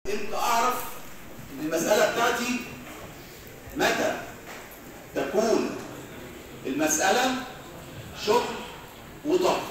امتى اعرف ان المساله بتاعتي متى تكون المساله شغل وطاقه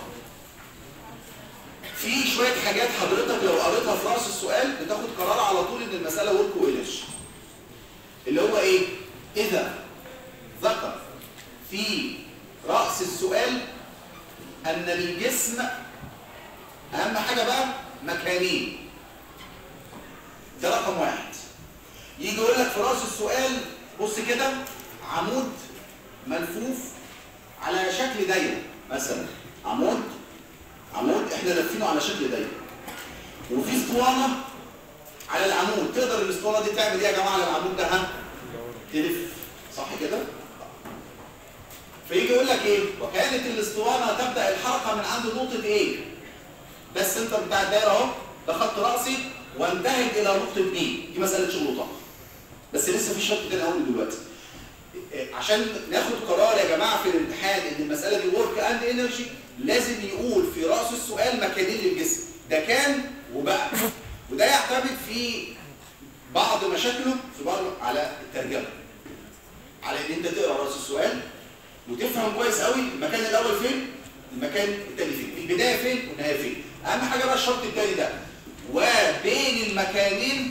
في شويه حاجات حضرتك لو قريتها في راس السؤال بتاخد قرار على طول ان المساله ورك وإلش اللي هو ايه اذا ذكر في راس السؤال ان للجسم اهم حاجه بقى مكانين ده رقم واحد يجي يقول لك في راس السؤال بص كده عمود ملفوف على شكل دايره مثلا عمود عمود احنا لافينه على شكل دايره وفي اسطوانه على العمود تقدر الاسطوانه دي تعمل ايه يا جماعه على العمود ده ها تلف صح كده فيجي يقول لك ايه وكانت الاسطوانه تبدا الحركه من عند نقطه ايه بس انت بتاع الدايره اهو ده خط راسي وانتهت الى نقطه بي دي مساله شغل وطاقه بس لسه في شرط كده اقول دلوقتي عشان ناخد قرار يا جماعه في الامتحان ان المساله دي ورك اند انرجي لازم يقول في راس السؤال مكانين للجسم ده كان وبقى وده يعتمد في بعض مشاكله في بعض على الترجمه على ان انت تقرا راس السؤال وتفهم كويس قوي المكان الاول فين المكان الثاني فين البدايه فين والنهايه فين اهم حاجه بقى الشرط الثاني ده وبين المكانين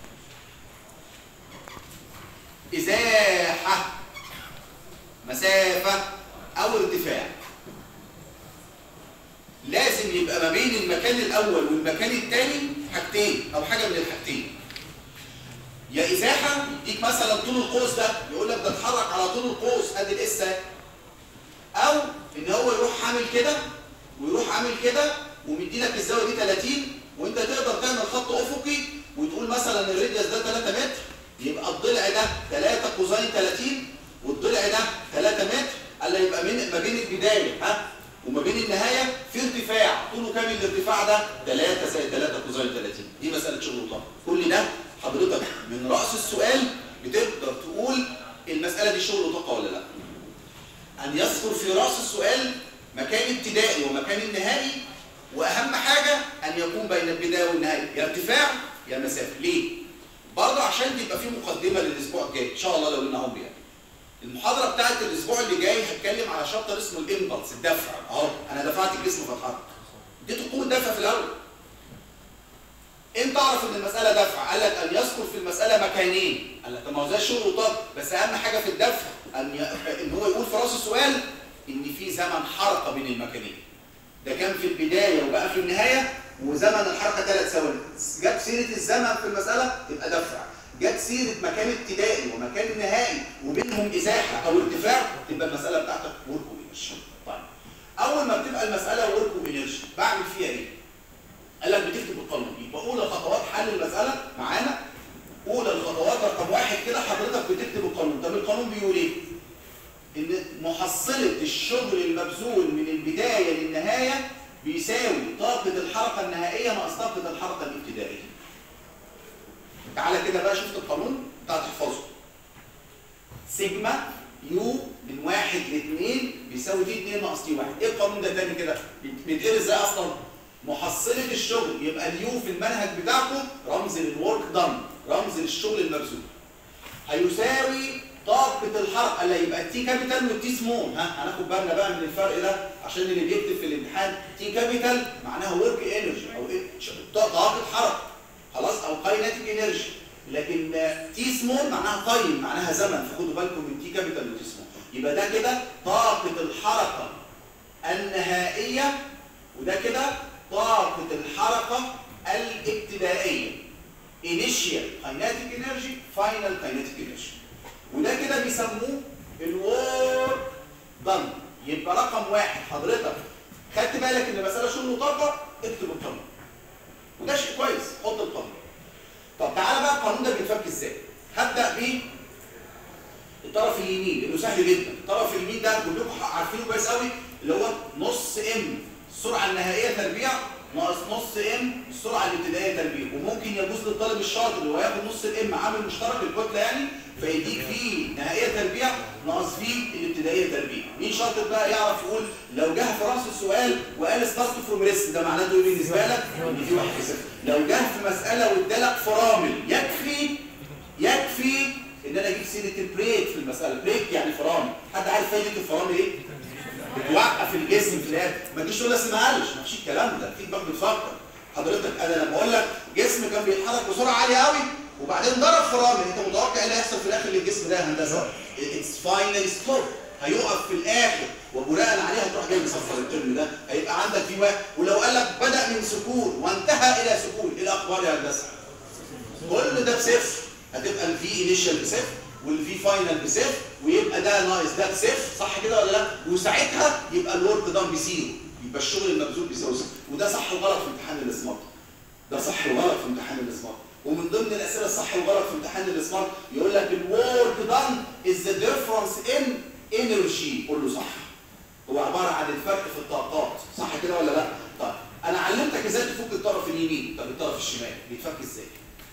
ازاحه مسافه او ارتفاع لازم يبقى ما بين المكان الاول والمكان الثاني حاجتين او حاجه من الحاجتين يا ازاحه يديك مثلا طول القوس ده يقول لك ده اتحرك على طول القوس ادي الاس او ان هو يروح عامل كده ويروح عامل كده ومدي لك الزاويه دي 30 وانت تقدر تعمل خط افقي وتقول مثلا الراديوس ده 3 متر يبقى الضلع ده 3 كوزين 30 والضلع ده 3 متر الا يبقى من ما بين البدايه ها وما بين النهايه في ارتفاع طوله كام الارتفاع ده 3 زائد 3 كوزين 30 دي مساله شغل وطاقه كل ده حضرتك من راس السؤال بتقدر تقول المساله دي شغل وطاقه ولا لا ان يذكر في راس السؤال مكان ابتدائي ومكان النهائي واهم حاجه ان يكون بين البدايه والنهايه يا ارتفاع يا مسافه ليه برضه عشان تبقى في مقدمه للاسبوع الجاي ان شاء الله لو لنا يعني المحاضره بتاعت الاسبوع اللي جاي هتكلم على شابتر اسمه الامبلس الدفع اهو انا دفعت الجسم فاتحرك اديته قوه دفع في الاول امتى اعرف ان المساله دفع قال لك ان يذكر في المساله مكانين قال لك طب ما هو زي الشغل وطاقه بس اهم حاجه في الدفع ان ي... ان هو يقول في راس السؤال ان في زمن حركه بين المكانين ده كان في البدايه وبقى في النهايه وزمن الحركه ثلاث ثواني جت سيره الزمن في المساله يبقى دفع جت سيره مكان ابتدائي ومكان نهائي وبينهم ازاحه او ارتفاع تبقى المساله بتاعتك ورك وانرجي طيب اول ما بتبقى المساله ورك وانرجي بعمل فيها ايه قال لك بتكتب القانون يبقى اولى خطوات حل المساله معانا اولى الخطوات رقم واحد كده حضرتك بتكتب القانون طب القانون بيقول ايه ان محصله الشغل المبذول من البدايه للنهايه بيساوي طاقه الحركه النهائيه ناقص طاقه الحركه الابتدائيه تعالى كده بقى شفت القانون بتاع تحفظه سيجما يو من واحد لاثنين بيساوي تي 2 ناقص تي 1 ايه القانون ده تاني كده بيتقرا ازاي اصلا محصله الشغل يبقى اليو في المنهج بتاعكم رمز للورك دان رمز للشغل المبذول هيساوي طاقه الحركه اللي يبقى التي كابيتال والتي سمول ها هناخد بالنا بقى من الفرق ده عشان اللي بيكتب في الامتحان تي كابيتال معناها ورك انرجي او ايه طاقه حركه خلاص او كايناتيك انرجي لكن تي سمول معناها تايم معناها زمن فخدوا بالكم من تي كابيتال وتي سمول يبقى ده كده طاقه الحركه النهائيه وده كده طاقة الحركة الابتدائية initial kinetic energy final kinetic energy وده كده بيسموه الورك دان يبقى رقم واحد حضرتك خدت بالك ان المسألة شغل وطاقة اكتب القانون وده شيء كويس حط القانون طب تعالى بقى القانون ده بيتفك ازاي هبدأ بيه الطرف اليمين لانه سهل جدا الطرف اليمين ده كلكم عارفينه كويس قوي اللي هو نص ام السرعه النهائيه تربيع ناقص نص ام السرعه الابتدائيه تربيع وممكن يجوز للطالب الشاطر اللي هو ياخد نص الام عامل مشترك الكتله يعني فيديك فيه نهائيه تربيع ناقص فيه الابتدائيه تربيع مين شاطر بقى يعرف يقول لو جه في راس السؤال وقال ستارت فروم ريست ده معناته ايه بالنسبه لك ان في واحد صفر لو جه في مساله وادالك فرامل يكفي يكفي ان انا اجيب سيره البريك في المساله بريك يعني فرامل حد عارف فايده الفرامل ايه بتوقف الجسم في الاخر ما تجيش تقول لي ما قالش ما فيش الكلام ده في دماغ بتفكر حضرتك انا لما اقول لك جسم كان بيتحرك بسرعه عاليه قوي وبعدين ضرب فرامل انت متوقع ايه اللي هيحصل في الاخر للجسم ده يا هندسه اتس فاينل ستوب هيقف في الاخر وبناء عليها هتروح جاي مصفر الترم ده هيبقى عندك في واحد ولو قال لك بدا من سكون وانتهى الى سكون ايه الاخبار يا هندسه كل ده بصفر هتبقى الفي انيشال بصفر والفي فاينل بصفر ويبقى ده ناقص ده بصفر صح كده ولا لا وساعتها يبقى الورك دان بزيرو يبقى الشغل المبذول بيساوي صفر وده صح وغلط في امتحان السمارت ده صح وغلط في امتحان السمارت ومن ضمن الاسئله الصح والغلط في امتحان السمارت يقول لك الورك دان از ذا ديفرنس ان انرجي قول له صح هو عباره عن الفرق في الطاقات صح كده ولا لا طيب انا علمتك ازاي تفك الطرف اليمين طب الطرف الشمال بيتفك ازاي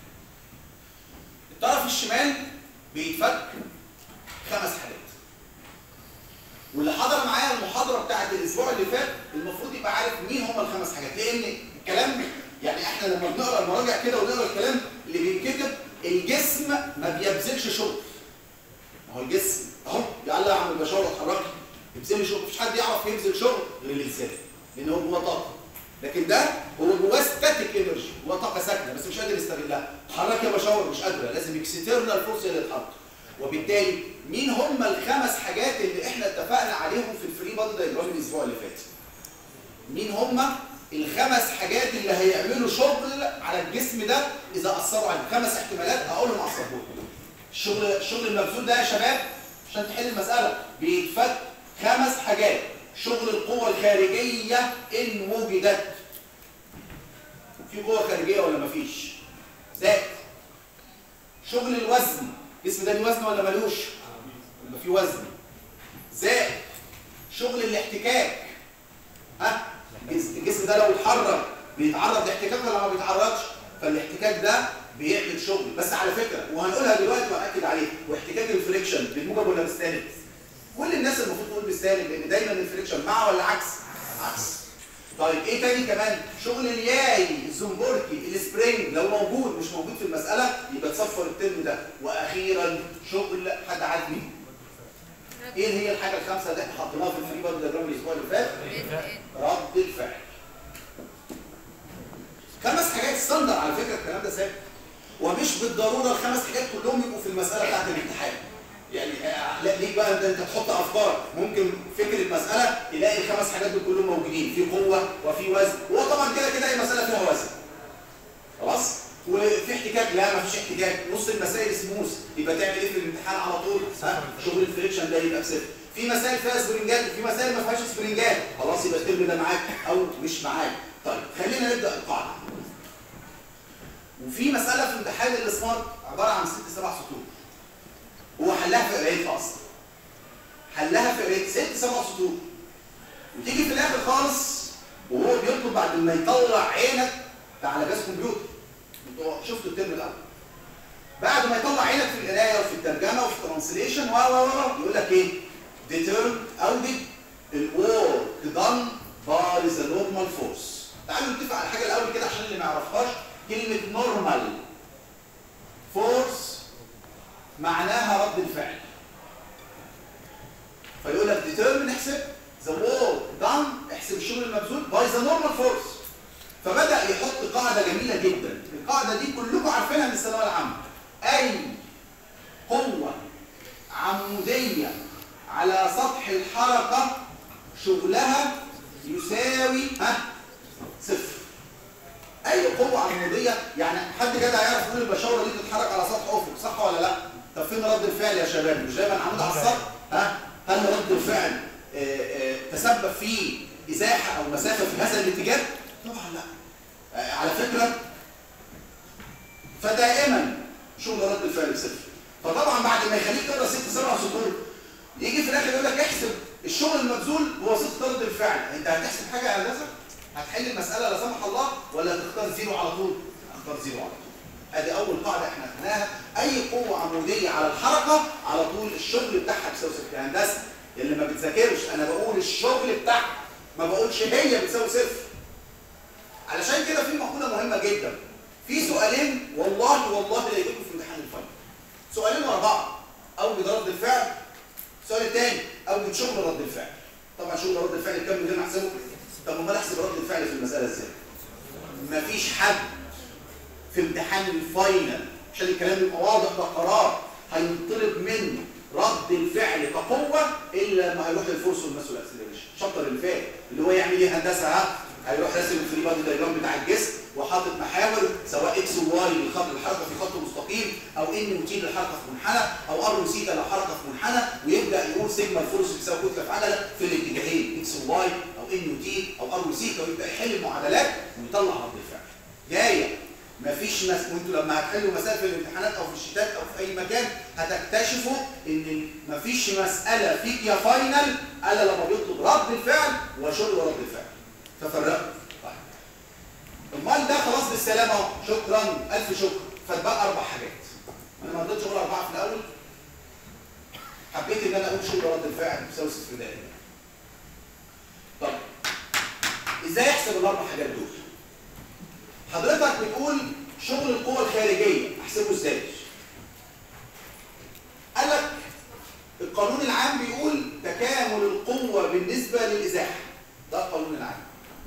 الطرف الشمال بيتفك خمس حاجات واللي حضر معايا المحاضره بتاعت الاسبوع اللي فات المفروض يبقى عارف مين هم الخمس حاجات لان الكلام يعني احنا لما بنقرا المراجع كده ونقرا الكلام اللي بيتكتب الجسم ما بيبذلش شغل ما هو الجسم اهو يلا يا عم البشار اتحرك يبذل شغل مفيش حد يعرف يبذل شغل غير الانسان لان هو جواه طاقه لكن ده هو جواه ستاتيك انرجي جواه طاقه ساكنه بس مش قادر يستغلها اتحرك يا بشاور مش قادره لازم اكسترنال فورس اللي تتحرك وبالتالي مين هم الخمس حاجات اللي احنا اتفقنا عليهم في الفري بادي دايجرام الاسبوع اللي فات مين هم الخمس حاجات اللي هيعملوا شغل على الجسم ده اذا اثروا عليه خمس احتمالات اقولهم على السبورت الشغل الشغل المبذول ده يا شباب عشان تحل المساله بيتفك خمس حاجات شغل القوة الخارجية إن وجدت في قوة خارجية ولا مفيش ذات شغل الوزن الجسم ده ليه وزن ولا ملوش يبقى في وزن ذات شغل الاحتكاك ها الجسم ده لو اتحرك بيتعرض لاحتكاك ولا ما بيتعرضش فالاحتكاك ده بيعمل شغل بس على فكره وهنقولها دلوقتي واكد عليها واحتكاك الفريكشن بالموجب ولا بالسالب كل الناس المفروض تقول بالسالب لان دايما الفريكشن مع ولا عكس عكس طيب ايه تاني كمان شغل الياي الزنبركي السبرينج لو موجود مش موجود في المساله يبقى تصفر الترم ده واخيرا شغل حد عارف مين ايه هي الحاجه الخامسه اللي احنا حطيناها في الفري بادي دياجرام الاسبوع اللي فات رد الفعل خمس حاجات ستاندر على فكره الكلام ده ثابت ومش بالضروره الخمس حاجات كلهم يبقوا في المساله بتاعت الامتحان يعني لا ليك بقى انت انت تحط افكار ممكن فكر المساله تلاقي الخمس حاجات دول كلهم موجودين في قوه وفي وزن وهو طبعا كده كده اي مساله فيها وزن خلاص وفي احتكاك لا ما فيش احتكاك نص المسائل سموث يبقى تعمل ايه في الامتحان على طول ها شغل الفريكشن ده يبقى بصفر في مسائل فيها سبرنجات وفي مسائل ما فيهاش سبرنجات خلاص يبقى الترم ده معاك او مش معاك طيب خلينا نبدا القاعده وفي مساله في امتحان السمارت عباره عن ست سبع سطور هو حلها في قرايتها اصلا حلها في قرايه ست سبع سطور وتيجي في الاخر خالص وهو بيطلب بعد ما يطلع عينك ده على جهاز كمبيوتر انتوا شفتوا الترم الاول بعد ما يطلع عينك في القرايه وفي الترجمه وفي الترانسليشن و و و يقول لك ايه ديترم اوجد الورك دان باي ذا نورمال فورس تعالوا نتفق على حاجه الاول كده عشان اللي ما يعرفهاش كلمه نورمال فورس معناها رد الفعل فيقول لك determine احسب the work done احسب الشغل المبذول by the normal force فبدأ يحط قاعدة جميلة جدا القاعدة دي كلكم عارفينها من الثانوية العامة أي قوة عمودية على سطح الحركة شغلها يساوي ها صفر أي قوة عمودية يعني حد جدع يعرف يقول البشاورة دي بتتحرك على سطح أفق صح ولا لا؟ طب فين رد الفعل يا شباب مش دايما عمود على السطح ها هل رد الفعل آآ آآ تسبب في ازاحه او مسافه في هذا الاتجاه طبعا لا على فكره فدائما شغل رد الفعل بصفر فطبعا بعد ما يخليك تقرا ست سبع سطور يجي في الاخر يقول لك احسب الشغل المبذول بواسطه رد الفعل انت هتحسب حاجه يا هندسه هتحل المساله لا سمح الله ولا تختار زيرو على طول اختار زيرو على طول ادي اول قاعده احنا خدناها اي قوه عموديه على الحركه على طول الشغل بتاعها بيساوي صفر هندسه اللي ما بتذاكرش انا بقول الشغل بتاعها ما بقولش هي بتساوي صفر علشان كده في مقوله مهمه جدا في سؤالين والله والله لا يجيبوا في امتحان الفاينل سؤالين ورا بعض اوجد رد الفعل السؤال الثاني اوجد شغل رد الفعل طبعا شغل رد الفعل كام من غير ما احسبه طب امال احسب رد الفعل في المساله ازاي مفيش حد في امتحان الفاينل عشان الكلام يبقى واضح ده قرار هينطلب منه رد الفعل كقوه الا لما هيروح للفورس والماس والاكسلريشن الشابتر اللي فات اللي هو يعمل ايه هندسه ها هيروح راسم الفري بادي دايجرام بتاع الجسم وحاطط محاور سواء اكس وواي للخط الحركه في خط مستقيم او ان وتي للحركه في منحنى او ار وسيتا للحركه في منحنى ويبدا يقول سيجما الفورس بتساوي كتله في عجله في الاتجاهين اكس وواي او ان وتي او ار وسيتا ويبدا يحل المعادلات ويطلع رد الفعل جايه مفيش مس... وانتوا لما هتحلوا مسائل في الامتحانات او في الشتات او في اي مكان هتكتشفوا ان مفيش مساله فيك يا فاينل الا لما بيطلب رد الفعل وشغل رد الفعل ففرقوا طيب امال ده خلاص بالسلامه اهو شكرا الف شكر فاتبقى اربع حاجات انا ما رضيتش اقول اربعه في الاول حبيت ان انا اقول شغل رد الفعل بيساوي صفر دائما طب ازاي احسب الاربع حاجات دول حضرتك بتقول شغل القوة الخارجية احسبه ازاي قال لك القانون العام بيقول تكامل القوة بالنسبة للإزاحة ده القانون العام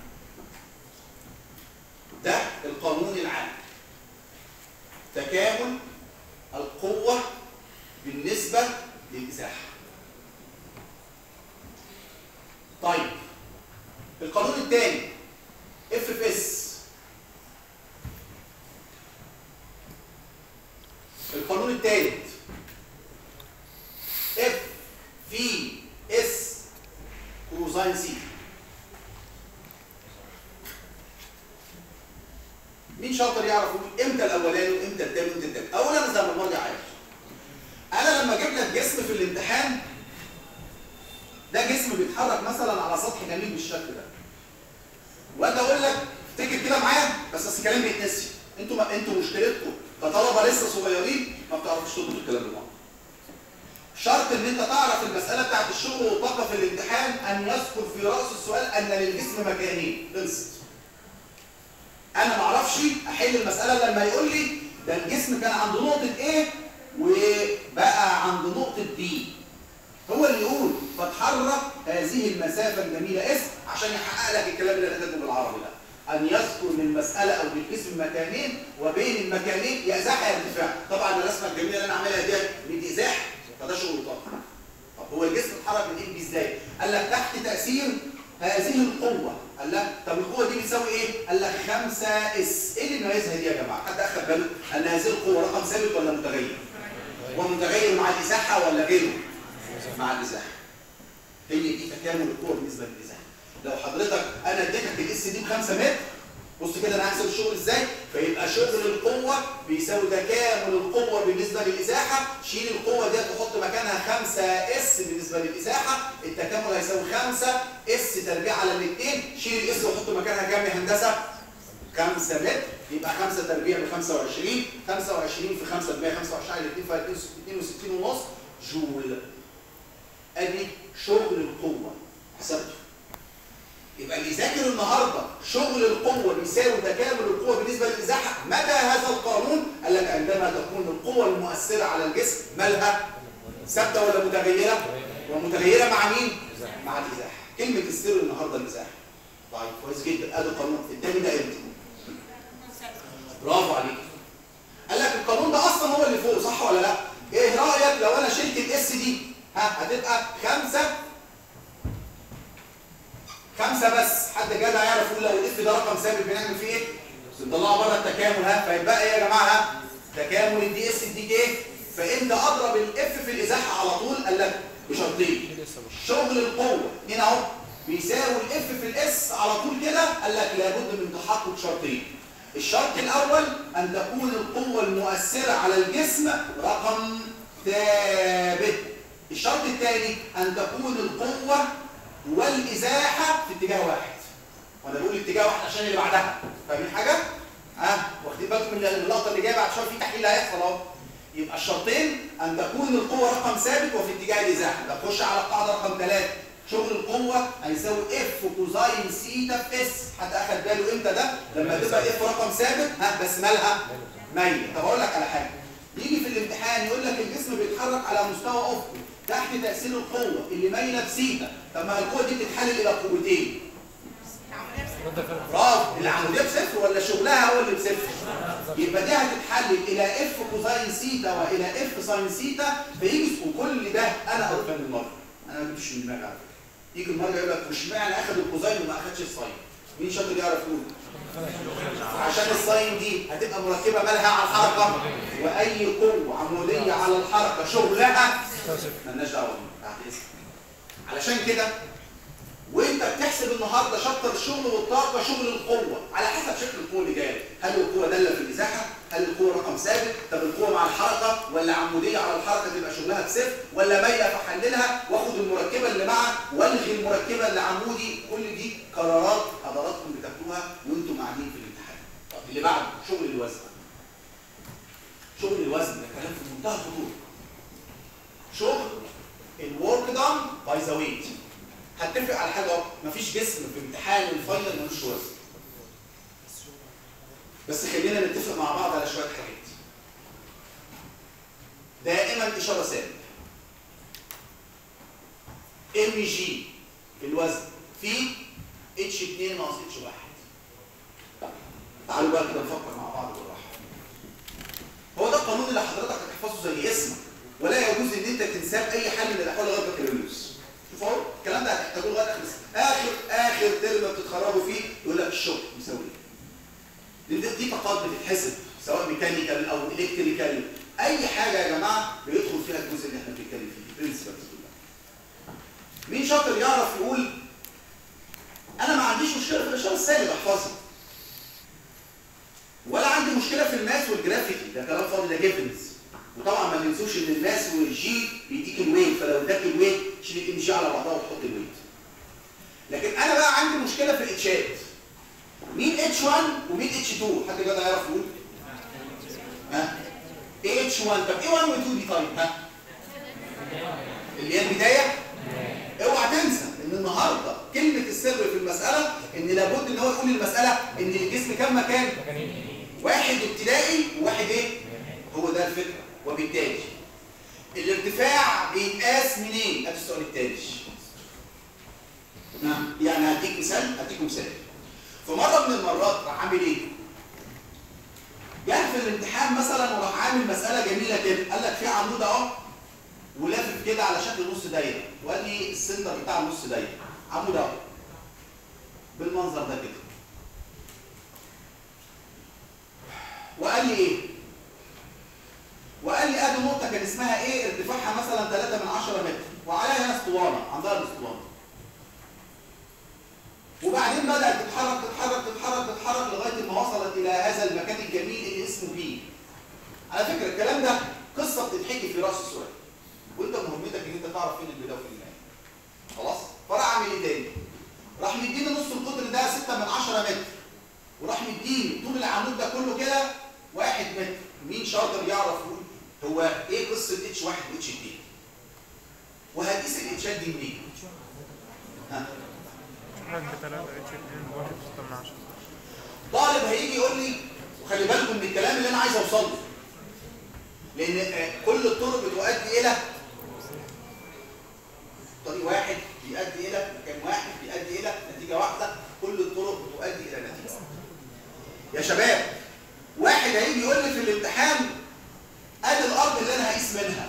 ده القانون العام تكامل القوة بالنسبة للإزاحة طيب القانون الثاني اف اف اس القانون الثالث اف في اس كوزاين سي مين شاطر يعرف امتى الاولاني وامتى الثاني وامتى الثالث اولا زي ما المرجع عارف انا لما اجيب لك جسم في الامتحان ده جسم بيتحرك مثلا على سطح جميل بالشكل ده وانا اقول لك افتكر كده معايا بس اصل الكلام بيتنسي انتوا ما انتوا مشكلتكم كطلبه لسه صغيرين ما بتعرفوش تربطوا الكلام ببعض شرط ان انت تعرف المساله بتاعت الشغل والطاقه في الامتحان ان يذكر في راس السؤال ان للجسم مكانين خلصت انا ما اعرفش احل المساله لما يقول لي ده الجسم كان عند نقطه A وبقى عند نقطه B هو اللي يقول فتحرك هذه المسافه الجميله اس عشان يحقق لك الكلام اللي انا كاتبه بالعربي ده أن يذكر من مسألة أو بالجسم مكانين وبين المكانين يا إزاحة يا ارتفاع طبعا الرسمة الجميلة اللي أنا عاملها دي من إزاحة فده شغل طاقة طب هو الجسم اتحرك من إيه إزاي؟ قال لك تحت تأثير هذه القوة قال لك طب القوة دي بتساوي إيه؟ قال لك 5 اس إيه اللي ميزها دي يا جماعة؟ حد أخد باله أن هذه القوة رقم ثابت ولا متغير؟ ومتغير مع الإزاحة ولا غيره؟ مع الإزاحة هي دي تكامل القوة بالنسبة للإزاحة لو حضرتك انا اديتك الاس دي ب 5 متر بص كده انا هحسب الشغل ازاي فيبقى شغل القوه بيساوي تكامل القوه بالنسبه للازاحه شيل القوه دي تحط مكانها 5 اس بالنسبه للازاحه التكامل هيساوي 5 اس تربيع على الاثنين شيل الاس وحط مكانها كام يا هندسه 5 متر يبقى 5 تربيع ب 25 25 في 5 ب 125 على الاثنين فيها 62 ونص جول ادي شغل القوه حسبته يبقى اللي يذاكر النهارده شغل القوه بيساوي تكامل القوه بالنسبه للازاحه متى هذا القانون؟ قال لك عندما تكون القوه المؤثره على الجسم مالها ثابته ولا متغيره؟ ومتغيره مع مين؟ مع الازاحه كلمه السر النهارده الازاحه طيب كويس جدا ادي القانون الثاني ده امتى؟ برافو عليك قال لك القانون ده اصلا هو اللي فوق صح ولا لا؟ ايه رايك لو انا شلت الاس دي ها هتبقى خمسه خمسة بس حد جدع يعرف يقول لو الاف ده رقم ثابت بنعمل فيه ايه؟ بنطلعه بره التكامل ها فيبقى ايه يا جماعه ها؟ تكامل الدي اس يديك ايه؟ فانت اضرب الاف في الازاحه على طول قال لك بشرطين شغل القوه هنا اهو بيساوي الاف في الاس على طول كده قال لك لابد من تحقق شرطين الشرط الاول ان تكون القوه المؤثره على الجسم رقم ثابت الشرط الثاني ان تكون القوه والازاحه في اتجاه واحد وانا بقول اتجاه واحد عشان اللي بعدها فاهمين حاجه ها أه؟ واخدين بالكم من اللقطه اللي جايه بعد شويه في تحليل هيحصل اهو يبقى الشرطين ان تكون القوه رقم ثابت وفي اتجاه الازاحه ده خش على القاعده رقم ثلاثه شغل القوه هيساوي اف كوزاين سيتا في اس حد اخد باله امتى ده لما تبقى اف رقم ثابت ها بس مالها ميت طب اقول لك على حاجه يجي في الامتحان يقول لك الجسم بيتحرك على مستوى افقي تحت تاثير القوه اللي مايله بسيتا طب ما القوه دي بتتحلل الى قوتين برافو العموديه بصفر ولا شغلها هو اللي بصفر يبقى دي هتتحلل الى اف كوزاين سيتا والى اف ساين سيتا فيجي وكل ده انا اقول من المره انا ما جبتش من دماغي على فكره يجي المره يقول لك مش معنى اخذ الكوزاين وما اخذش الساين مين شاطر يعرف يقول عشان الساين دي هتبقى مركبه مالها على الحركه واي قوه عموديه على الحركه شغلها مالناش دعوه بيها علشان كده وانت بتحسب النهارده شطر الشغل والطاقه شغل القوه على حسب شكل القوه اللي جايه هل القوه داله في الازاحه هل القوه رقم ثابت طب القوه مع الحركه ولا عموديه على الحركه تبقى شغلها بصفر ولا مايله فحللها واخد المركبه اللي معها والغي المركبه اللي عمودي كل دي قرارات حضراتكم بتاخدوها وانتم قاعدين في الامتحان طب اللي بعده شغل الوزن شغل الوزن ده كلام في منتهى الخطوره شغل الورك دان باي ذا ويت هتفق على حاجه اهو مفيش جسم في امتحان الفاينل ملوش وزن بس خلينا نتفق مع بعض على شويه حاجات دائما اشاره سالب ام جي في الوزن في اتش 2 ناقص اتش 1 تعالوا بقى كده نفكر مع بعض بالراحه هو ده القانون اللي حضرتك هتحفظه زي اسمك ولا يجوز ان انت تنساه اي حل من الاحوال لغايه بكالوريوس شوف اهو الكلام ده هتحتاجوه لغايه اخر اخر اخر ترم بتتخرجوا فيه يقول لك الشغل يساوي ايه دي دي طاقات بتتحسب سواء ميكانيكال او الكتريكال اي حاجه يا جماعه بيدخل فيها الجزء اللي احنا بنتكلم فيه برنسبلز كلها مين شاطر يعرف يقول انا ما عنديش مشكله في الاشاره السالب احفظها ولا عندي مشكله في الماس والجرافيتي ده كلام فاضي ده جيفنز وطبعا ما ننسوش ان الماس والجي بيديك الويت فلو اداك الويت شيل الام جي على بعضها وتحط الويت لكن انا بقى عندي مشكله في الاتشات مين اتش 1 ومين اتش 2 حد كده يعرف يقول ها ايه اتش 1 طب ايه 1 و 2 دي طيب ها اللي هي البدايه اوعى تنسى ان النهارده كلمه السر في المساله ان لابد ان هو يقول المساله ان الجسم كام مكان واحد ابتدائي وواحد ايه هو ده الفكره وبالتالي الارتفاع بيتقاس منين ادي السؤال التالي نعم يعني هديك مثال هديك مثال في مره من المرات راح عامل ايه جه في الامتحان مثلا وراح عامل مساله جميله كده قال لك في عمود اهو ولافف كده على شكل نص دايره وقال لي السنتر بتاع النص دايره عمود اهو بالمنظر ده كده وقال لي ايه وقال لي ادي نقطه كان اسمها ايه ارتفاعها مثلا 3 من 10 متر وعليها ناس اسطوانه عندها الاسطوانه وبعدين بدات تتحرك تتحرك تتحرك تتحرك لغايه ما وصلت الى هذا المكان الجميل اللي اسمه بي على فكره الكلام ده قصه بتتحكي في راس السؤال وانت مهمتك ان انت تعرف فين البدايه وفين النهايه خلاص فراح عامل ايه تاني راح مديني نص القطر ده 6 من 10 متر وراح مديني طول العمود ده كله كده 1 متر مين شاطر يعرف يقول هو ايه قصه اتش 1 واتش 2 وهتقيس الاتشات دي منين ها واحد بتلاتة اتش اتنين واحد ستة من عشرة طالب هيجي يقول لي وخلي بالكم من الكلام اللي انا عايز اوصل له لان آه، كل الطرق بتؤدي الى طريق واحد بيؤدي الى مكان واحد بيؤدي الى نتيجه واحده كل الطرق بتؤدي الى نتيجه واحده يا شباب واحد هيجي يقول لي في الامتحان ادي الارض اللي انا هقيس منها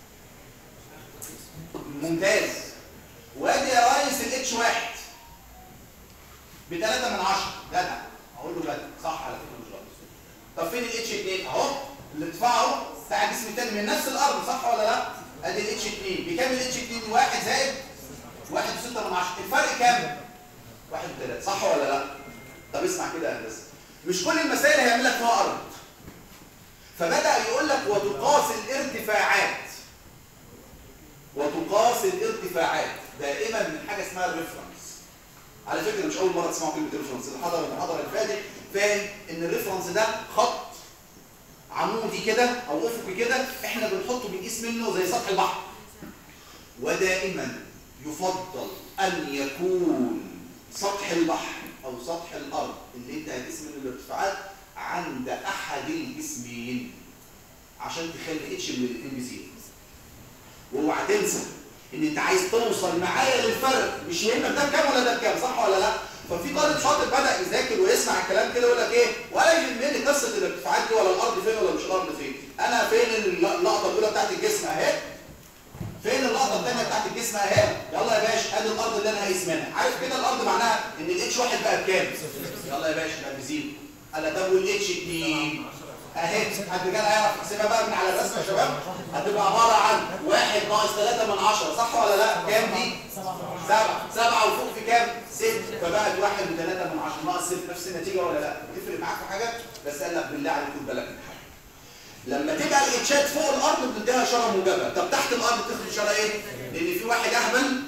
ممتاز وادي يا ريس الاتش واحد بثلاثة من عشرة جدع اقول له جدع صح على فكره مش غلط طب فين الاتش 2 اهو الارتفاع اهو بتاع الجسم الثاني من نفس الارض صح ولا لا ادي الاتش 2 بكام الاتش 2 1 زائد 1 و6 من 10 الفرق كام 1 و3 صح ولا لا طب اسمع كده يا هندسه مش كل المسائل هيعمل لك فيها ارض فبدا يقول لك وتقاس الارتفاعات وتقاس الارتفاعات دائما من حاجه اسمها الريفرنس على فكره مش اول مره تسمعوا كلمه ريفرنس اللي حضر المحاضره اللي فاتت فاهم ان الريفرنس ده خط عمودي كده او افقي كده احنا بنحطه بنقيس منه زي سطح البحر ودائما يفضل ان يكون سطح البحر او سطح الارض اللي انت هتقيس منه الارتفاعات عند احد الجسمين عشان تخلي اتش من الاثنين بزيرو واوعى تنسى ان انت عايز توصل معايا للفرق مش يهمك ده بكام ولا ده بكام صح ولا لا ففي طالب شاطر بدا يذاكر ويسمع الكلام كده يقول لك ايه ولا يهمني قصه الارتفاعات دي ولا الارض فين ولا مش الارض فين انا فين اللقطه الاولى بتاعت الجسم اهي فين اللقطه الثانيه بتاعت الجسم اهي يلا يا باشا ادي الارض اللي انا هقيس منها عارف كده الارض معناها ان الاتش واحد بقى بكام يلا يا باشا بقى بزيرو قال طب والاتش 2 اهي حد كان هيعرف يحسبها بقى من على الرسمه يا شباب هتبقى عباره عن 1 ناقص 3 من 10 صح ولا لا كام دي 7 7 وفوق في كام 6 فبقت 1 و3 من 10 ناقص 6 نفس النتيجه ولا لا تفرق معاك في حاجه بس قال لك بالله عليك خد بالك من حاجه لما تبقى الاتشات فوق الارض بتديها اشاره موجبه طب تحت الارض بتاخد اشاره ايه لان في واحد اهبل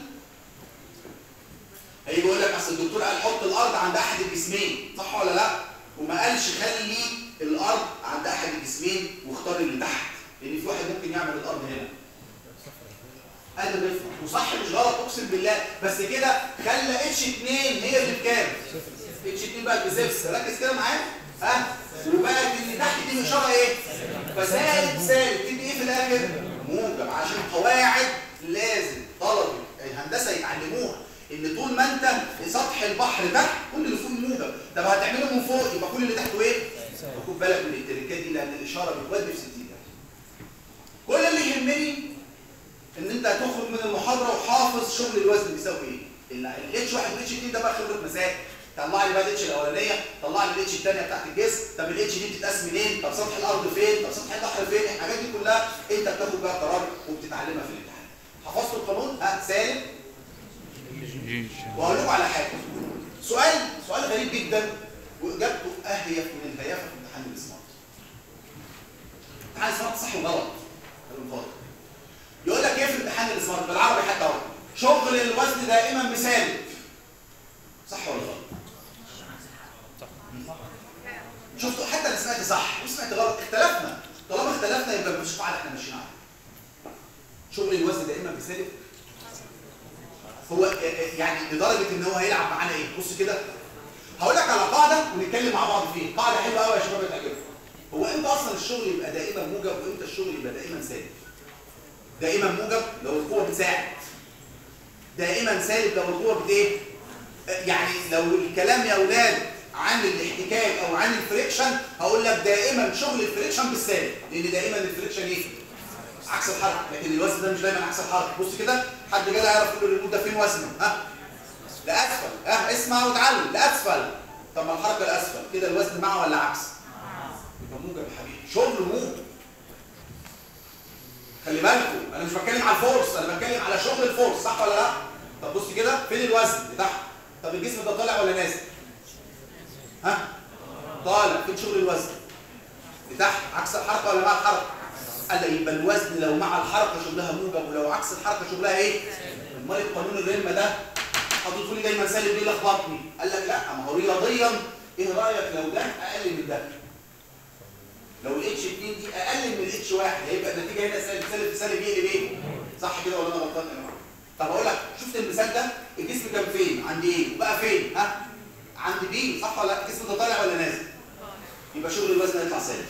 هيجي يقول لك اصل الدكتور قال حط الارض عند احد الجسمين صح ولا لا وما قالش خلي الارض عند احد الجسمين واختار اللي تحت لان في واحد ممكن يعمل الارض هنا ادي الرفع وصح مش غلط اقسم بالله بس كده خلى اتش 2 هي اللي بكام اتش 2 بقت بصفر ركز كده معايا ها وبقت اللي تحت دي اشاره ايه فسالب سالب تدي ايه في الاخر موجب عشان قواعد لازم طلبه الهندسه يتعلموها ان طول ما انت في سطح البحر تحت كل اللي فوق موجب طب هتعمله من فوق يبقى كل اللي تحته ايه خد بالك من التركات دي لان الاشاره بتودي في 60 كل اللي يهمني ان انت هتخرج من المحاضره وحافظ شغل الوزن بيساوي ايه الاتش 1 والاتش 2 ده بقى خبره مسائل طلع لي بقى الاتش الاولانيه طلع لي الاتش الثانيه بتاعت الجسم طب الاتش دي بتتقاس منين طب سطح الارض فين طب سطح البحر فين الحاجات دي كلها انت بتاخد بقى قرار وبتتعلمها في الامتحان حفظت القانون ها سالم وهقول لكم على حاجه سؤال سؤال غريب جدا واجابته اهيف من الهيافه في امتحان الاسمارت امتحان الاسمارت صح وغلط الفاضل يقول لك ايه في امتحان الاسمارت بالعربي حتى اهو شغل الوزن دائما مثالي صح ولا غلط شفتوا حتى انا سمعت صح وسمعت غلط اختلفنا طالما اختلفنا يبقى مش قاعده احنا ماشيين عليها شغل الوزن دائما مثالي هو يعني لدرجه ان هو هيلعب معانا ايه بص كده هقول لك على قاعده ونتكلم مع بعض فيها قاعده حلوه قوي يا شباب تعجبكم هو امتى اصلا الشغل يبقى دائما موجب وامتى الشغل يبقى دائما سالب دائما موجب لو القوه بتساعد دائما سالب لو القوه بت ايه يعني لو الكلام يا اولاد عن الاحتكاك او عن الفريكشن هقول لك دائما شغل الفريكشن بالسالب لان دائما الفريكشن ايه عكس الحركه لكن الوزن ده مش دايما عكس الحركه بص كده حد كده يعرف يقول الريموت ده فين وزنه ها لاسفل ها اسمع وتعلم لاسفل طب ما الحركه لاسفل كده الوزن مع ولا عكس يبقى موجب يا حبيبي شغل موجب خلي بالكم انا مش بتكلم على الفورس انا بتكلم على شغل الفورس صح ولا لا طب بص كده فين الوزن تحت طب الجسم ده طالع ولا نازل ها طالع فين شغل الوزن لتحت عكس الحركه ولا مع الحركه قال لي يبقى الوزن لو مع الحركه شغلها موجب ولو عكس الحركه شغلها ايه امال القانون الرمه ده حطيته لي دايما سالب ليه لخبطني قال لك لا ما هو رياضيا ايه رايك لو ده اقل من ده لو الاتش 2 دي اقل من الاتش 1 هيبقى النتيجه هنا سالب سالب سالب يقلب ايه صح كده ولا انا غلطان يا جماعه طب اقول لك شفت المثال ده الجسم كان فين عند ايه وبقى فين ها عند بي صح ولا لا الجسم ده طالع ولا نازل يبقى شغل الوزن هيطلع سالب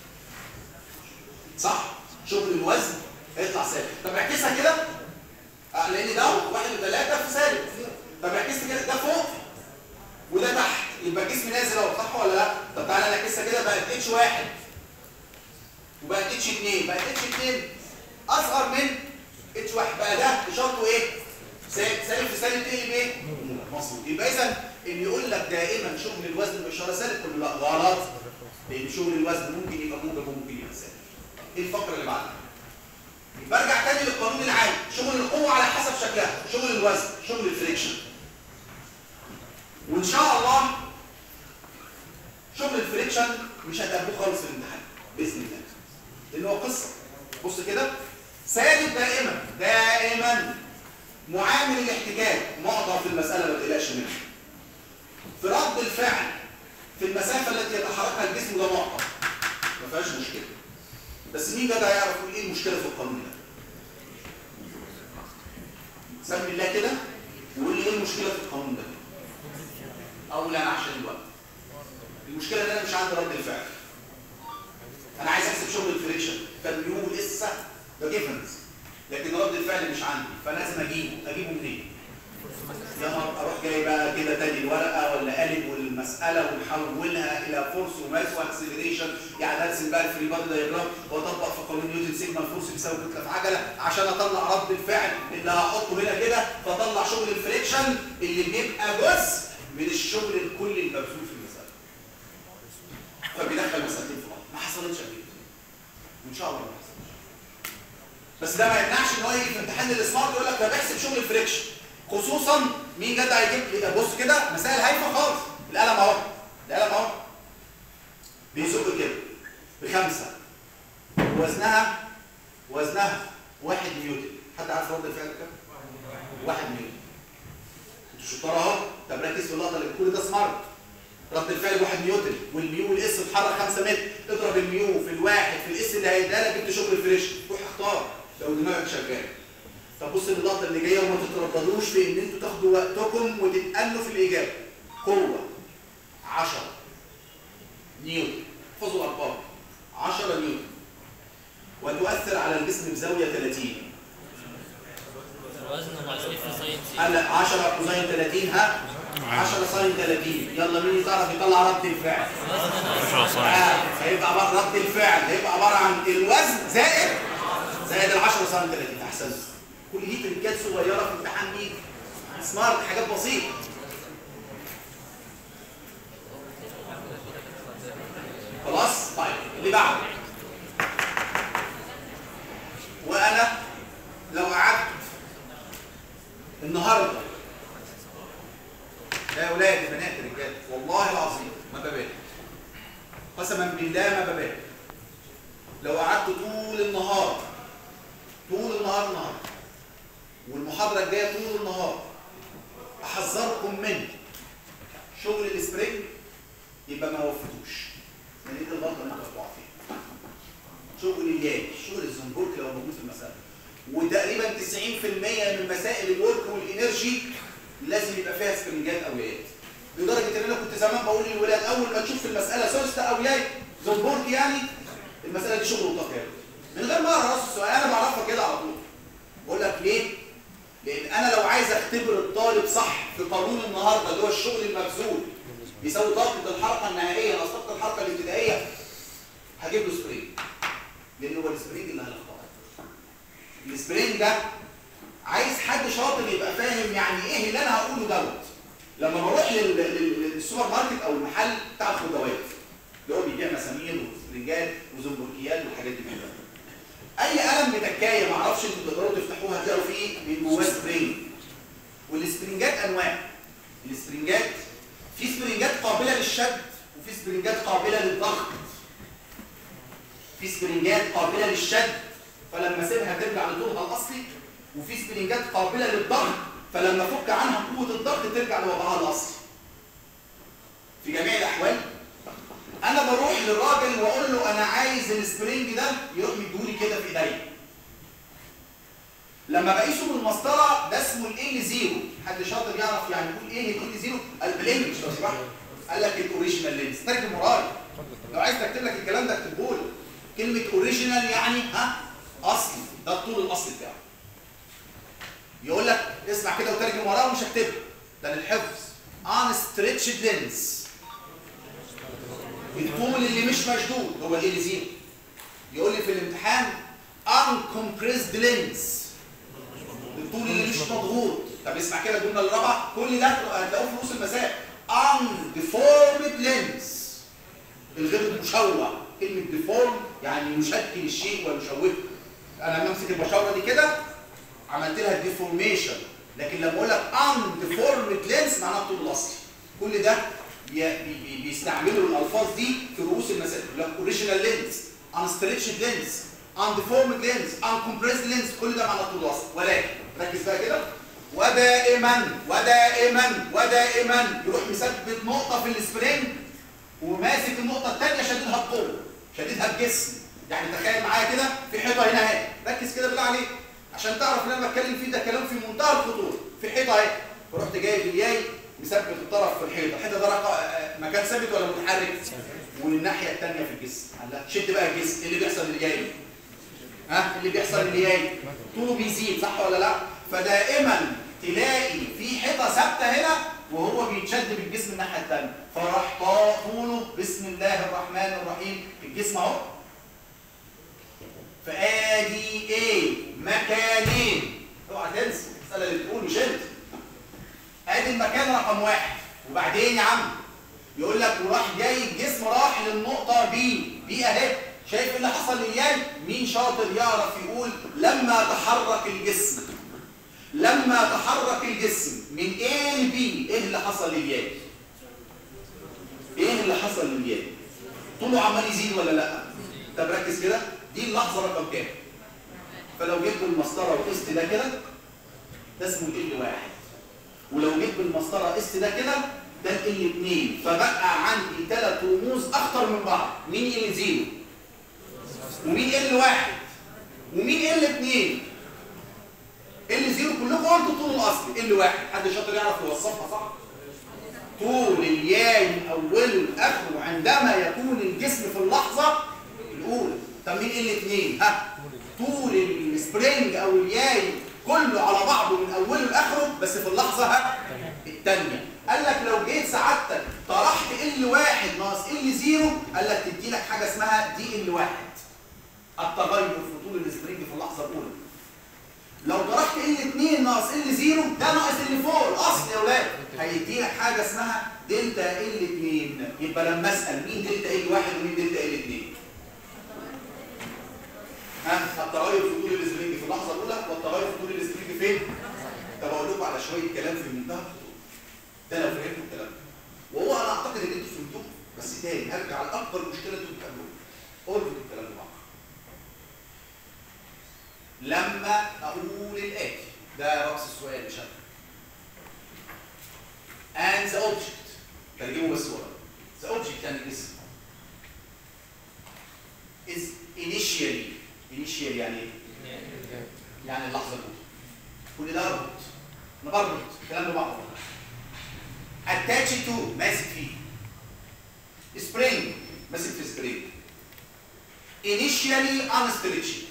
صح شغل الوزن هيطلع سالب طب اعكسها كده آه لان ده واحد وثلاثة في سالب طب اعكس كده ده فوق وده تحت يبقى الجسم نازل اهو صح ولا لا طب تعالى نعكسها كده بقت اتش واحد وبقت اتش 2 بقت اتش 2 اصغر من اتش واحد بقى ده اشارته ايه سالب سالب في سالب تقلب ايه مظبوط يبقى اذا اللي يقول لك دائما شغل الوزن باشاره سالب كله لا غلط لان شغل الوزن ممكن يبقى موجب وممكن يبقى سالب ايه الفقره اللي بعدها برجع تاني للقانون العام شغل القوه على حسب شكلها شغل الوزن شغل الفريكشن وان شاء الله شغل الفريكشن مش هتقابلوه خالص في الامتحان باذن الله لان هو قصه بص كده سالب دائما دائما معامل الاحتكاك معطى في المساله ما تقلقش منها في رد الفعل في المسافه التي يتحركها الجسم ده معطى ما فيهاش مشكله بس مين جدع يعرف يقول ايه المشكله في القانون ده سمي الله كده وقول لي ايه المشكله في القانون ده او لا انا عشان الوقت المشكله ان انا مش عندي رد الفعل انا عايز احسب شغل الفريكشن فالميو لسه ده جيفنز لكن رد الفعل مش عندي فلازم اجيبه اجيبه منين يا نهار اروح جاي بقى كده تاني الورقه ولا قالب والمساله ونحولها الى فورس وماس واكسلريشن يعني ارسم بقى الفري بادي دايجرام واطبق في قانون نيوتن سيجما الفورس بيساوي كتله في عجله عشان اطلع رد الفعل اللي هحطه هنا كده فاطلع شغل الفريكشن اللي بيبقى جزء من الشغل الكلي المبذول في المساله فبيدخل مسألتين في بعض ما حصلتش قبل كده وان شاء الله ما حصلش بس ده ما يمنعش ان هو يجي في امتحان السمارت يقول لك ده بحسب شغل الفريكشن خصوصا مين جدع يجيب لي بص كده مسائل هايفه خالص القلم اهو القلم اهو بيزق كده بخمسه وزنها وزنها واحد نيوتن حد عارف رد الفعل كام؟ واحد نيوتن انتوا شطار اهو طب ركز في اللقطه اللي كل ده سمارت رد الفعل 1 نيوتن والميو والاس اتحرك 5 متر اضرب الميو في الواحد في الاس اللي هيديها لك جبت شغل الفريش روح اختار لو دماغك شغال طب بص اللقطه اللي جايه وما تترددوش في ان انتوا تاخدوا وقتكم وتتأنوا في الاجابه قوه 10 نيوتن احفظوا الارقام 10 نيوتن وتؤثر على الجسم بزاويه 30 الوزن ناقص اف ساين سي هلا 10 كوزين 30 ها 10 ساين 30 يلا مين يعرف يطلع رد الفعل الوزن ناقص 10 صايم آه، هيبقى عباره رد الفعل هيبقى عباره عن الوزن زائد زائد ال 10 سنه 30 احسنت كل دي تريكات صغيره في امتحان مين؟ سمارت حاجات بسيطه خلاص طيب اللي بعده وانا لو قعدت النهارده يا اولاد يا بنات يا رجاله والله العظيم ما ببالغ قسما بالله ما ببالغ لو قعدت طول النهار طول النهار النهار والمحاضره الجايه طول النهار احذركم من شغل السبرينج يبقى ما وفيتوش لان دي الغلطه اللي انت هتقع فيها شغل الياج شغل الزنبرك لو موجود في المساله وتقريبا 90% من مسائل الورك والانرجي لازم يبقى فيها سبرنجات او يايات لدرجه ان انا كنت زمان بقول للولاد اول ما تشوف في المساله سوسته او ياي زنبرك يعني المساله دي شغل وطاقه من غير ما اقرا راس السؤال انا بعرفها كده على طول بقول لك ليه؟ لان انا لو عايز اختبر الطالب صح في قانون النهارده اللي هو الشغل المبذول بيساوي طاقه الحركه النهائيه ناقص طاقه الحركه الابتدائيه هجيب له سبرينج لان هو السبرينج اللي هنختاره السبرينج ده عايز حد شاطر يبقى فاهم يعني ايه اللي انا هقوله دوت لما بروح لل- لل- للسوبر ماركت او المحل بتاع الخضروات اللي هو بيبيع مسامير وسفنجات وزنبركيات والحاجات دي كلها اي قلم بتكايه ما اعرفش انتوا تقدروا تفتحوها هتلاقوا فيه من جواه سبرينج والسبرينجات انواع السبرينجات في سبرينجات قابله للشد وفي سبرينجات قابله للضغط في سبرينجات قابله للشد فلما اسيبها ترجع لطولها الاصلي وفي سبرينجات قابله للضغط فلما افك عنها قوه الضغط ترجع لوضعها الاصلي في جميع الاحوال انا بروح للراجل واقول له انا عايز السبرينج ده يروح مديهولي كده في ايديا لما بقيسه بالمسطره ده اسمه ال زيرو حد شاطر يعرف يعني يقول ايه ال زيرو قال بالانجلش لو سمحت قال لك الاوريجينال لينس ترجم ورايا لو عايز تكتب لك الكلام ده اكتبه لي كلمه اوريجينال يعني ها اصلي ده الطول الاصلي بتاعه يقول لك اسمع كده وترجم وراه ومش هكتبها ده للحفظ ان ستريتشد لينس الطول اللي مش مشدود هو ال زيرو يقول لي في الامتحان uncompressed lens الطول اللي مش مضغوط طب اسمع كده الجمله الرابعه كل ده هتلاقوه في رؤوس المسائل undeformed lens الغير مشوه كلمه deform يعني يشكل الشيء ويشوهه انا لما امسك البشاوره دي كده عملت لها ديفورميشن لكن لما اقول لك undeformed lens معناها الطول الاصلي كل ده بي- بي- بي- بيستعملوا الالفاظ دي في رؤوس المسائل يقول لك اوريجينال لينز unstretched lens undeformed lens uncompressed lens كل ده معناه الطول الاصلي ولكن ركز بقى كده ودائما ودائما ودائما يروح مثبت نقطه في السبرينج وماسك النقطه الثانيه شاددها بقوه شاددها بجسم يعني تخيل معايا كده في حيطه هنا اهي ركز كده بالله عليك عشان تعرف ان انا بتكلم فيه ده كلام في منتهى الخطوره في حيطه اهي فرحت جايب الياي مثبت الطرف في الحيطه الحيطه ده رقم مكان ثابت ولا متحرك والناحيه الثانيه في الجسم قال لها شد بقى الجسم ايه اللي بيحصل اللي جاي ها اللي بيحصل اللي جاي طوله بيزيد صح ولا لا فدائما تلاقي في حيطه ثابته هنا وهو بيتشد بالجسم الناحيه الثانيه فراح طوله بسم الله الرحمن الرحيم الجسم اهو فادي ايه مكانين اوعى تنسى المساله اللي بتقول مش انت ادي المكان رقم واحد وبعدين يا عم يقول لك وراح جاي الجسم راح للنقطه بي بي اهي شايف ايه اللي حصل للياي مين شاطر يعرف يقول لما تحرك الجسم لما تحرك الجسم من A ل B ايه اللي حصل للياي ايه اللي حصل للياي طوله عمال يزيد ولا لا طب ركز كده دي اللحظه رقم كام فلو جيت بالمسطره وقست ده كده ده اسمه ال واحد ولو جيت بالمسطره قست ده كده ده ال 2 فبقى عندي ثلاث رموز اخطر من بعض مين ال 0 ومين ال 1 ومين ال 2 ال 0 كلكم قلتوا الطول الاصلي ال 1 حد شاطر يعرف يوصفها صح طول الياي من اوله لاخره عندما يكون الجسم في اللحظه الاولى طب مين ال 2 ها طول السبرينج او الياي كله على بعضه من اوله لاخره بس في اللحظه ها الثانيه قال لك لو جيت سعادتك طرحت ال واحد ناقص ال زيرو قال لك تدي لك حاجه اسمها دي ال واحد التغير في طول السبرينج في اللحظه الاولى لو طرحت ال 2 ناقص ال زيرو ده ناقص اللي فوق الاصل يا اولاد هيدي لك حاجه اسمها دلتا ال 2 يبقى لما اسال مين دلتا ال 1 ومين دلتا ال 2 ها التغير في طول السبرينج في اللحظه الاولى والتغير في طول السبرينج فين؟ طب اقول لكم على شويه كلام في منتهى الخطوره ده لو فهمتوا الكلام ده وهو انا اعتقد ان انتوا فهمتوه بس تاني ارجع لاكبر مشكله انتوا بتقابلوها اربط الكلام ببعض لما اقول الاتي ده راس السؤال مش انا and the object ترجمه بس ورا the object يعني الاسم is initially initially يعني ايه؟ يعني اللحظه الاولى كل ده اربط انا بربط الكلام ببعضه attached to ماسك فيه spring ماسك في spring initially unstretched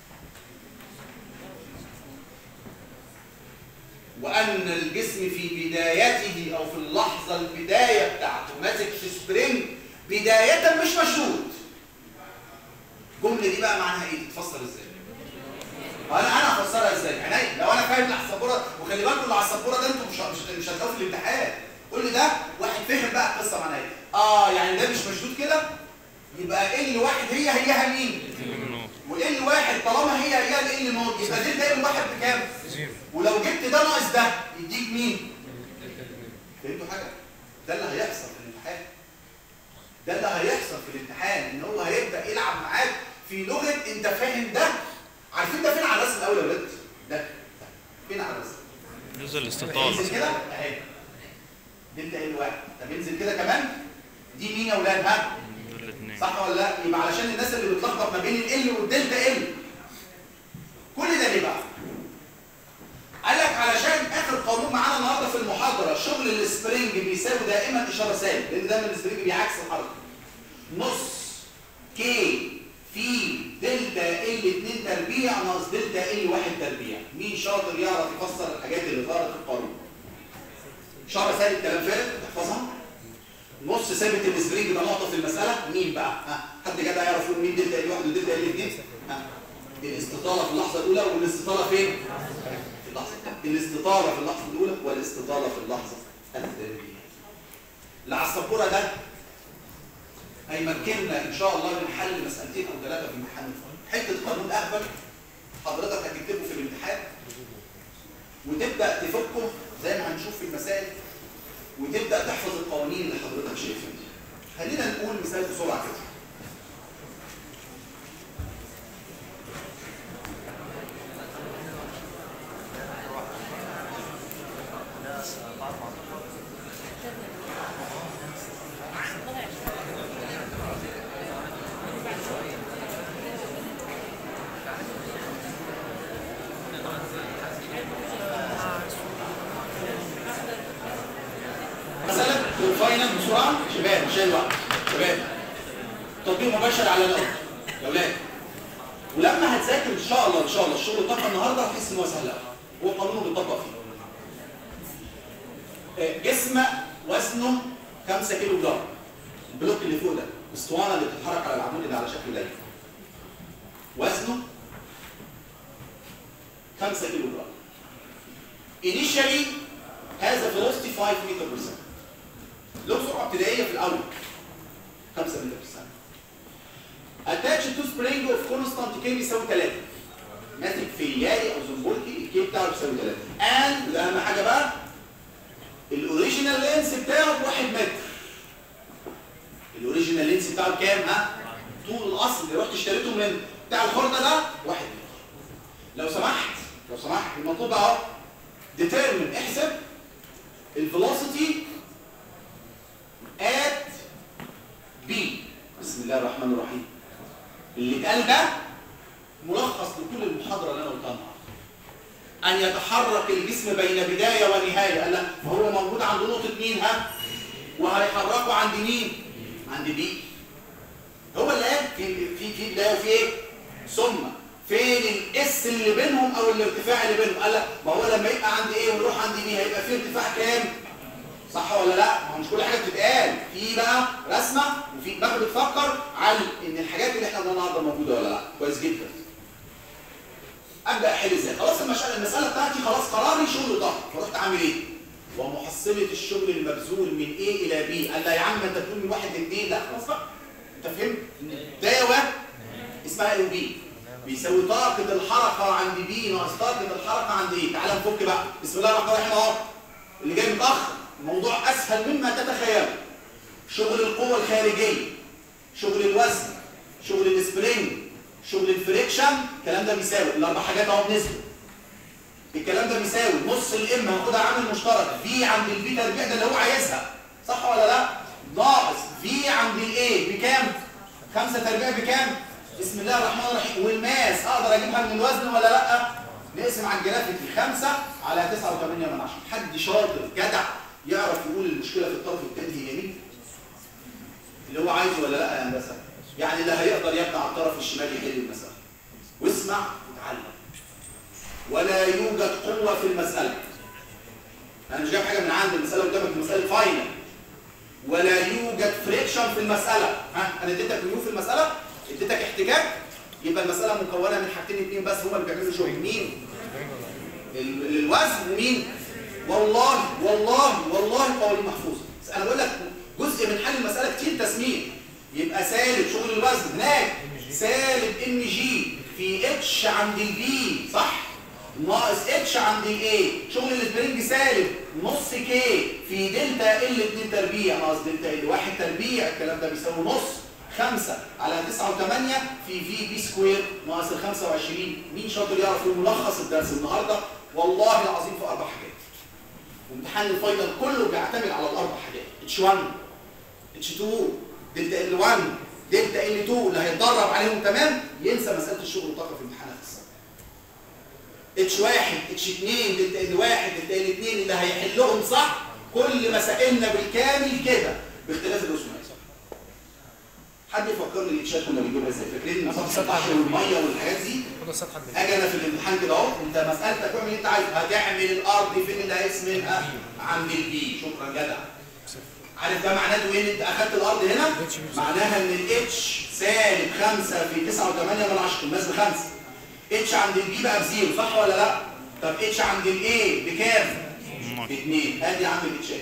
وأن الجسم في بدايته أو في اللحظة البداية بتاعته ماسك في سبرينج بداية مش مشدود الجملة دي بقى معناها إيه؟ تتفسر إزاي؟ انا انا هفسرها ازاي عينيا لو انا فاهم اللي على السبوره وخلي بالكم اللي على السبوره ده انتوا مش مش مش هتلاقوه في الامتحان قول لي ده واحد فهم بقى القصه معناها ايه اه يعني ده مش مشدود كده يبقى ال واحد هي هيها مين وال واحد طالما هي هي ال نوت يبقى دي ده الواحد بكام زيرو ولو جبت ده ناقص ده يديك مين فهمتوا حاجه ده اللي هيحصل في الامتحان ده اللي هيحصل في الامتحان ان هو هيبدا يلعب معاك في لغه انت فاهم ده عارفين ده فين على الرسم الاول يا ولاد ده ده. فين على الرسم جزء ينزل الاستطالة كده اهي دلتا ال واحد طب ينزل كده كمان دي مين يا ولاد ها دول الاثنين صح ولا لا يبقى علشان الناس اللي بتلخبط ما بين ال والدلتا ال كل ده ليه بقى قال لك علشان اخر قانون معانا النهارده في المحاضره شغل السبرينج بيساوي دائما اشاره سالب لان دايما السبرينج بيعكس الحركه نص كي في دلتا ال 2 تربيع ناقص دلتا ال 1 تربيع مين شاطر يعرف يفسر الحاجات اللي ظهرت في القانون اشاره سالب كلام فارغ تحفظها نص ثابت السبرينج ده نقطه في المساله مين بقى ها حد جدع يعرف يقول مين دلتا ال 1 ودلتا ال 2 ها الاستطاله في اللحظه الاولى والاستطاله فين في اللحظه الثانيه الاستطاله في اللحظه الاولى والاستطاله في اللحظه الثانيه اللي على السبوره ده هيمكننا ان شاء الله من حل مسالتين او ثلاثه في امتحان الفاينل حته قانون اهبل حضرتك هتكتبه في الامتحان وتبدا تفكه زي ما هنشوف في المسائل وتبدا تحفظ القوانين اللي حضرتك شايفها دي خلينا نقول مثال بسرعه كده بسرعه شباب عشان الوقت شباب تطبيق مباشر على الارض يا اولاد ولما هتذاكر ان شاء الله ان شاء الله الشغل الطاقه النهارده هتحس ان هو سهل قوي هو قانون بيطبق فيه آه، جسم وزنه 5 كيلو جرام البلوك اللي فوق ده الاسطوانه اللي بتتحرك على العمود اللي على شكل دايره وزنه 5 كيلو جرام initially has a velocity 5 meter per second له سرعه ابتدائيه في الاول 5 متر في الثانيه attached to spring of constant k بيساوي 3 ماسك فيلياري او زنبولكي الكي بتاعه بيساوي 3 and وده اهم حاجه بقى الاوريجينال لينس بتاعه بواحد متر الاوريجينال لينس بتاعه بكام ها طول الاصل اللي رحت اشتريته من بتاع الخرده ده واحد متر لو سمحت لو سمحت المطلوب اهو determine احسب الفيلوسيتي at b بسم الله الرحمن الرحيم اللي اتقال ده ملخص لكل المحاضره اللي انا قلتها النهارده ان يتحرك الجسم بين بدايه ونهايه قال لا فهو موجود عند نقطه مين ها وهيحركه عند مين عند بي هو اللي قال في في في بدايه وفي ايه ثم فين الاس اللي بينهم او الارتفاع اللي بينهم قال لك ما هو لما يبقى عند ايه ويروح عند بي هيبقى في ارتفاع كام صح ولا لا ما هو مش كل حاجه بتتقال في بقى رسمه وفي دماغ بتفكر على ان الحاجات اللي احنا قلناها النهارده موجوده ولا لا كويس جدا ابدا احل ازاي خلاص المساله المساله بتاعتي خلاص قراري شغل ضغط فرحت عامل ايه ومحصله الشغل المبذول من A الى B قال لا يا عم انت بتقول من واحد لاثنين لا خلاص بقى انت فهمت بدايه و اسمها A وB بيساوي طاقه الحركه عند B ناقص طاقه الحركه عند A تعال نفك بقى بسم الله الرحمن الرحيم اهو اللي جاي متاخر الموضوع اسهل مما تتخيل شغل القوه الخارجيه شغل الوزن شغل السبرينج شغل الفريكشن الكلام ده بيساوي الاربع حاجات اهو بنسبه الكلام ده بيساوي نص الام هاخدها عامل مشترك في عند البي تربيع ده اللي هو عايزها صح ولا لا ناقص في عند الايه بكام خمسة تربيع بكام بسم الله الرحمن الرحيم والماس اقدر اجيبها من الوزن ولا لا نقسم على الجرافيك 5 على 9.8 من 10 حد شاطر جدع يعرف يقول المشكله في الطرف الثاني هي مين اللي هو عايزه ولا لا يا هندسه يعني اللي هيقدر يبني على الطرف الشمالي يحل المساله واسمع وتعلم ولا يوجد قوه في المساله انا مش جايب حاجه من عند المساله قدامك المساله فاينل ولا يوجد فريكشن في المساله ها انا اديتك نيو في المساله اديتك احتكاك يبقى المساله مكونه من حاجتين اثنين بس هما اللي بيعملوا شغل مين ال- الوزن ومين والله والله والله قوانين محفوظه انا بقول لك جزء من حل المساله كتير تسميه يبقى سالب شغل الوزن هناك سالب ان جي في اتش عند البي صح ناقص اتش عند الاي شغل السبرينج سالب نص كي في دلتا ال 2 تربيع ناقص دلتا ال 1 تربيع الكلام ده بيساوي نص 5 على 9 و8 في في بي سكوير ناقص ال 25 مين شاطر يعرف ملخص الدرس النهارده والله العظيم في اربع حاجات وامتحان الفاينل كله بيعتمد على الاربع حاجات اتش 1 اتش 2 دلتا ال 1 دلتا ال 2 اللي هيتدرب عليهم تمام ينسى مساله الشغل والطاقه في امتحانات السنه اتش 1 اتش 2 دلتا ال 1 دلتا ال 2 اللي هيحلهم صح كل مسائلنا بالكامل كده باختلاف الرسومات حد يفكرني الاتشات كنا بنجيبها ازاي فاكرين سطح البحر والميه والحاجات دي خد السطح البيت اجي انا في الامتحان كده اهو انت مسالتك اعمل اللي انت عايزه هتعمل الارض فين اللي هيقيس منها عند البي شكرا جدع عارف ده معناته ايه ان انت اخدت الارض هنا معناها ان الاتش سالب 5 في 9.8 من 10 الناس بخمسه اتش عند البي بقى بزيرو صح ولا لا طب اتش عند الاي بكام باثنين ادي يا عم الاتشات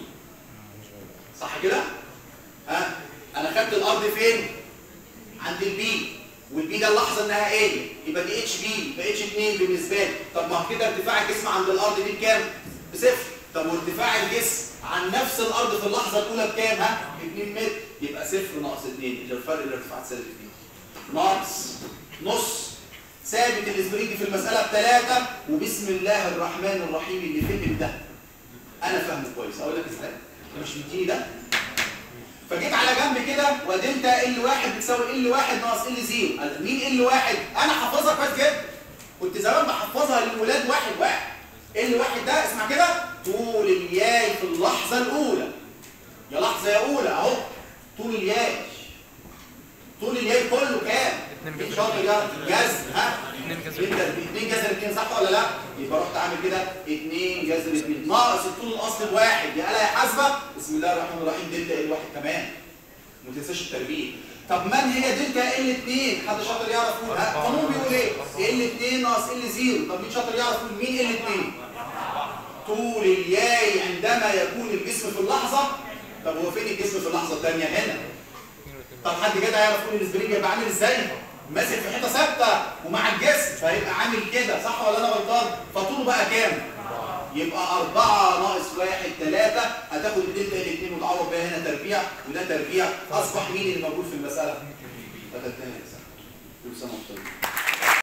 صح كده ها انا خدت الارض فين عند البي والبي ده اللحظه انها ايه يبقى دي اتش بي يبقى اتش 2 بالنسبه لي طب ما هو كده ارتفاع الجسم عند الارض دي بكام بصفر طب وارتفاع الجسم عن نفس الارض في اللحظه الاولى بكام ها 2 متر يبقى صفر ناقص 2 اللي الفرق الارتفاع سالب 2 ناقص نص ثابت الاسبرينج في المساله بثلاثه وبسم الله الرحمن الرحيم اللي فهم ده انا فاهمه كويس اقول لك ازاي انت مش مديني ده فجيت على جنب كده ودلتا ال واحد بتساوي ال واحد ناقص ال زيرو قال مين ال واحد؟ انا حافظها كويس جدا كنت زمان بحفظها للولاد واحد واحد ال واحد ده اسمع كده طول الياي في اللحظه الاولى يا لحظه يا اولى اهو طول الياي طول الياي كله كام؟ اتنين مين جذر. شاطر يا جذر ها؟ اتنين جذر. انت اتنين جذر اتنين صح ولا لا؟ يبقى رحت عامل كده اتنين جذر اتنين ناقص الطول الاصلي بواحد يا آلة يا حاسبه بسم الله الرحمن الرحيم دلتا ال واحد كمان ما تنساش التربيع طب من هي دلتا ال 2 حد شاطر يعرف يقول ها القانون بيقول ايه؟ ال 2 ناقص ال 0 طب مين شاطر يعرف يقول مين ال 2 طول الياي عندما يكون الجسم في اللحظه طب هو فين الجسم في اللحظه الثانيه هنا طب حد كده يعرف يقول السبرينج يبقى عامل ازاي؟ ماسك في حته ثابته ومع الجسم فيبقى عامل كده صح ولا انا غلطان؟ فطوله بقى كام؟ يبقى 4 ناقص 1 3 هتاخد الدلتا ال 2 وتعوض بيها هنا تربيع وده تربيع اصبح مين اللي موجود في المساله؟ ثلاث تاني كل سنه وانتم طيبين